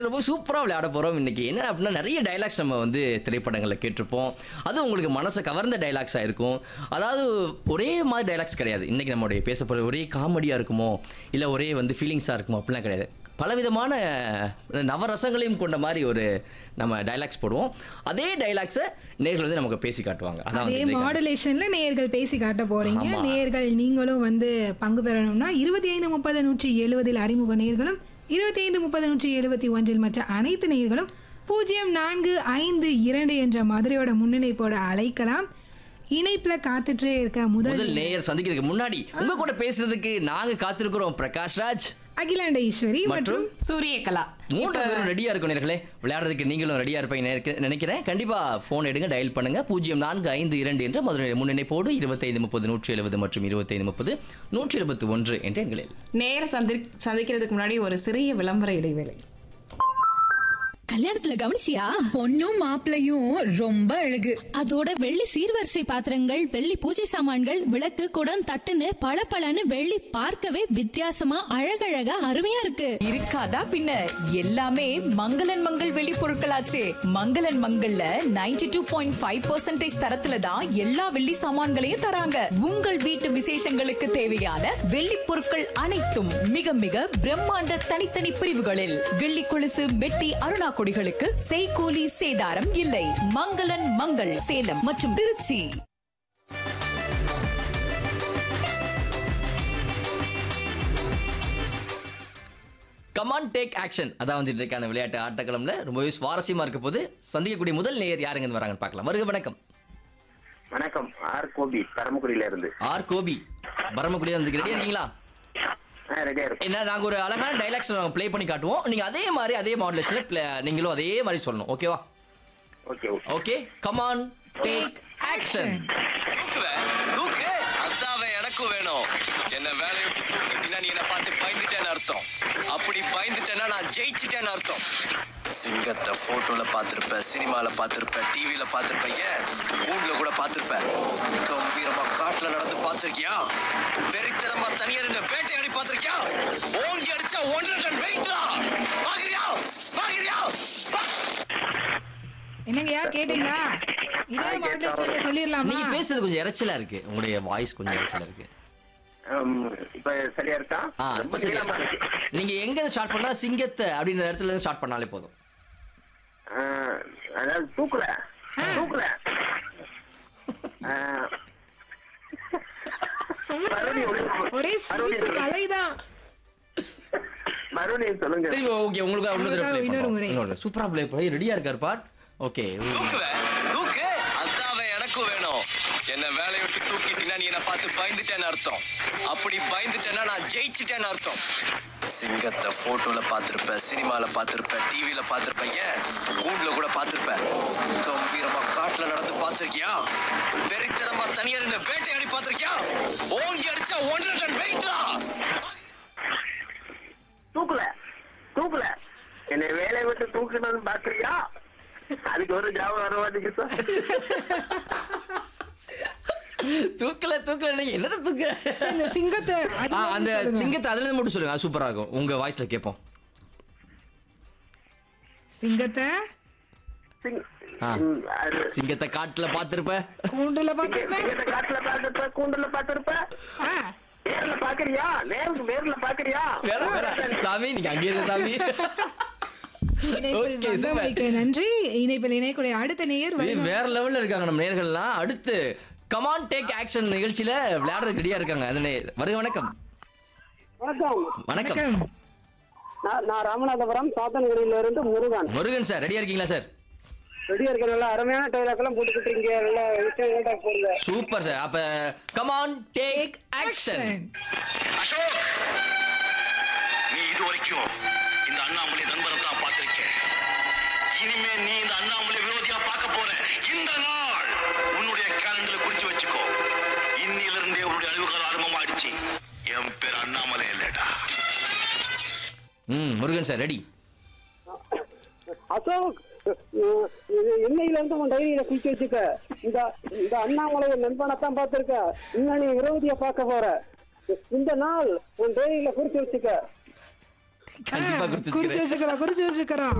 ரொம்ப சூப்பராக விளையாட போகிறோம் இன்னைக்கு என்ன அப்படின்னா நிறைய டைலாக்ஸ் நம்ம வந்து திரைப்படங்களில் கேட்டிருப்போம் அது உங்களுக்கு மனசை கவர்ந்த டைலாக்ஸாக இருக்கும் அதாவது ஒரே மாதிரி டைலாக்ஸ் கிடையாது இன்னைக்கு நம்மளுடைய பேச போகிற ஒரே காமெடியாக இருக்குமோ இல்லை ஒரே வந்து ஃபீலிங்ஸாக இருக்குமோ அப்படிலாம் கிடையாது பலவிதமான நவரசங்களையும் கொண்ட மாதிரி ஒரு நம்ம டைலாக்ஸ் போடுவோம் அதே டைலாக்ஸை நேர்கள் வந்து நமக்கு பேசி காட்டுவாங்க அதான் அதே வந்து இன்றைக்கான- மாடுலேஷன்ல நேயர்கள் பேசி காட்ட போறீங்க ஆமா. நேயர்கள் நீங்களும் வந்து பங்கு பெறணும்னா இருபத்தி ஐந்து முப்பது நூற்றி எழுபதில் அறிமுக நேயர்களும் இருபத்தி ஐந்து முப்பது நூற்றி எழுபத்தி ஒன்றில் மற்ற அனைத்து நேயர்களும் பூஜ்ஜியம் நான்கு ஐந்து இரண்டு என்ற மதுரையோட முன்னிணைப்போட அழைக்கலாம் இணைப்புல காத்துட்டே இருக்க முதல் முதல் நேயர் சந்திக்கிறதுக்கு முன்னாடி உங்க கூட பேசுறதுக்கு நாங்க காத்திருக்கிறோம் பிரகாஷ் ராஜ் அகிலாண்ட ஈஸ்வரி மற்றும் மற்றும் சூரியகலா மூன்று பேரும் ரெடியா இருக்கும் நேர்களே விளையாடுறதுக்கு நீங்களும் ரெடியா இருப்பீங்க நினைக்க- நினைக்கிறேன் கண்டிப்பா போன் எடுங்க டயல் பண்ணுங்க பூஜ்ஜியம் நான்கு ஐந்து இரண்டு என்ற மதுரை முன்னிணைப்போடு இருபத்தைந்து முப்பது நூற்றி எழுபது மற்றும் இருபத்தைந்து முப்பது நூற்றி எழுபத்தி ஒன்று என்ற எண்களில் நேர சந்தி சந்திக்கிறதுக்கு முன்னாடி ஒரு சிறிய விளம்பர இடைவேளை கல்யாணத்துல கவனிச்சியா பொண்ணும் மாப்பிளையும் ரொம்ப அழகு அதோட வெள்ளி சீர்வரிசை பாத்திரங்கள் வெள்ளி பூஜை சாமான்கள் விளக்கு குடம் தட்டுன்னு பளபளன்னு வெள்ளி பார்க்கவே வித்தியாசமா அழகழகா அருமையா இருக்கு இருக்காதா பின்ன எல்லாமே மங்களன் மங்கள் வெளி பொருட்களாச்சே மங்களன் மங்கள்ல 92.5% டூ பாயிண்ட் ஃபைவ் தரத்துல தான் எல்லா வெள்ளி சாமான்களையும் தராங்க உங்கள் வீட்டு விசேஷங்களுக்கு தேவையான வெள்ளி பொருட்கள் அனைத்தும் மிக மிக பிரம்மாண்ட தனித்தனி பிரிவுகளில் வெள்ளி கொலுசு மெட்டி அருணா கொடிகளுக்கு செய்கூலி சேதாரம் இல்லை மங்களன் மங்கள் சேலம் மற்றும் திருச்சி கமான் டேக் ஆக்ஷன் அதான் வந்து இன்றைக்கான விளையாட்டு ஆட்டக்களம்ல ரொம்பவே சுவாரஸ்யமா இருக்க போது சந்திக்கக்கூடிய முதல் நேயர் யாருங்க இருந்து வராங்கன்னு பார்க்கலாம் வருக வணக்கம் வணக்கம் ஆர் கோபி பரமக்குடியில இருந்து ஆர் கோபி பரமக்குடியா இருந்து ரெடியா இருக்கீங்களா ரெடியா இருக்கும் என்ன நாங்க ஒரு அழகான டைலாக்ஸ் நாங்க ப்ளே பண்ணி காட்டுவோம் நீங்க அதே மாதிரி அதே மாடுலேஷன்ல நீங்களும் அதே மாதிரி சொல்லணும் ஓகேவா okay okay okay come on take action தூக்குவேன் தூக்கு அதாவே எனக்கும் வேணும் என்ன வேலையை விட்டு தூக்கிட்டீங்கன்னா நீ என்ன பார்த்து பயந்துட்டேன்னு அர்த்தம் அப்படி பயந்துட்டேன்னா நான் ஜெயிச்சிட்டேன்னு அர்த்தம் சிங்கத்தை போட்டோல பார்த்திருப்ப சினிமால பார்த்திருப்ப டிவில பார்த்திருப்ப ஏன் கூண்டுல கூட பார்த்திருப்ப கம்பீரமா காட்டுல நடந்து பார்த்திருக்கியா வெறித்தனமா தனியார் என்ன வேட்டையாடி பார்த்திருக்கியா ஓங்கி அடிச்சா ஒன்றரை டன் வெயிட்லா பாக்குறியா பாக்குறியா பா- என்னங்கய்யா கேட்டீங்களா இதே மாடுலேஷன்ல சொல்லிடலாமா நீங்க பேசுறது கொஞ்சம் இறைச்சலா இருக்கு உங்களுடைய வாய்ஸ் கொஞ்சம் இறைச்சலா இருக்கு ஆம், இப்ப சரியா இருக்கா ஆ ரொம்ப இப்ப சரியா நீளமா இருக்கு நீங்க எங்க ஸ்டார்ட் பண்ணா சிங்கத்தை அப்படின்ற இடத்துல இருந்து ஸ்டார்ட் பண்ணாலே போதும் ஆ, அதாவது தூக்குல தூக்குல ஆ, மறுபடியும் ஒரு- ஒரே சிரிப்பு மலைதான் மறுபடியும் சொல்லுங்க திரும்பி ஓகே உங்களுக்கு இன்னொரு உங்களுக்காக play இன்னொரு பண்றோம். முறை. இன்னொரு சூப்பரா ப்ளே பண்ணி ரெடியா இருக்காரு பாட் ஓகே தூக்குவேன் தூக்கு அதாவே எனக்கும் வேணும் என்ன வேலையை விட்டு தூக்கிட்டீங்கன்னா நீ என்ன பார்த்து பயந்துட்டேன்னு அர்த்தம் அப்படி பயந்துட்டேன்னா நான் ஜெயிச்சிட்டேன்னு அர்த்தம் சிங்கத்தை போட்டோல பார்த்திருப்ப சினிமால பார்த்திருப்ப டிவில பார்த்திருப்ப ஏன் கூண்டுல கூட பார்த்திருப்ப கம்பீரமா காட்டுல நடந்து பார்த்திருக்கியா வெறித்தனமா தனியார் என்ன வேட்டையாடி பார்த்திருக்கியா ஓங்கி அடிச்சா ஒன்றரை டன் வெயிட்லா தூக்குல தூக்குல என்னை வேலையை விட்டு தூக்கணும்னு பாக்குறியா அதுக்கு ஒரு ஜாபம் வர மாட்டேங்குது சார் தூக்கல தூக்கல என்னது தூக்க சரி, இந்த சிங்கத்தை அதுல ஆ, இருந்து அந்த சொல்லுங்க. சிங்கத்தை அதுல இருந்து மட்டும் சொல்லுங்க அது சூப்பரா இருக்கும் உங்க வாய்ஸ்ல கேட்போம் சிங்கத்தை சிங்- ஆ. ம், அது சிங்கத்தை காட்டுல பாத்திருப்ப கூண்டுல பார்த்துருப்பேன் சிங்கத்தை காட்டுல பாத்துருப்ப கூண்டுல பாத்துருப்ப நேர்ல பாக்குறியா நேருக்கு நேர்ல பாக்குறியா வேற வேற சாமி நீங்க அங்கே இரு சாமி இணைப்பில் Okay, super. வந்தமைக்கு நன்றி இணைப்பில் இணையக்கூடிய அடுத்த நேயர் ஏய், வருக. வேற லெவல்ல இருக்காங்க நம்ம நேர்கள்லாம் அடுத்து கமான் டேக் ஆக்ஷன் நிகழ்ச்சியில விளையாடுறதுக்கு ரெடியா இருக்காங்க அது நே- வருக வணக்கம் வணக்கம் வணக்கம் வணக்கம் நான் நான் ராமநாதபுரம் சாத்தன்குடியில இருந்து முருகன் முருகன் சார் ரெடியா இருக்கீங்களா சார் ரெடியா இருக்க நல்லா அருமையான டைலாக் எல்லாம் போட்டுக்கிட்டு இருக்கீங்க நல்லா விஷயங்கள்ட்ட போடுங்க சூப்பர் சார் அப்ப கமான் டேக் ஆக்ஷன் அசோக் நீ இதுவரைக்கும் இந்த அண்ணாமலை நண்பரை தான் பார்த்திருக்க இனிமே நீ இந்த அண்ணாமலை விரோதியா பார்க்க போற இந்த நாள் உன்னுடைய கேலண்டர்ல குறிச்சு வச்சுக்கோ இன்னில இருந்தே உன்னுடைய அழிவுகால ஆரம்பமாயிடுச்சு என் பேர் அண்ணாமலை இல்லடா ம் முருகன் சார் ரெடி அசோக் அஹ், இது இன்னையில இருந்து உன் டைரியில குளிச்சு வச்சுக்க இந்த இந்த அண்ணாமலையை நண்பனைத்தான் பார்த்திருக்க இன்னும் நீ விரோதிய பார்க்க போற இந்த நாள் உன் டைரியில குறிச்சு வச்சுக்க கண்டிப்பா குறிச்சு குறிச்சு வச்சுக்கிறோம் குறிச்சு வச்சுக்கிறோம்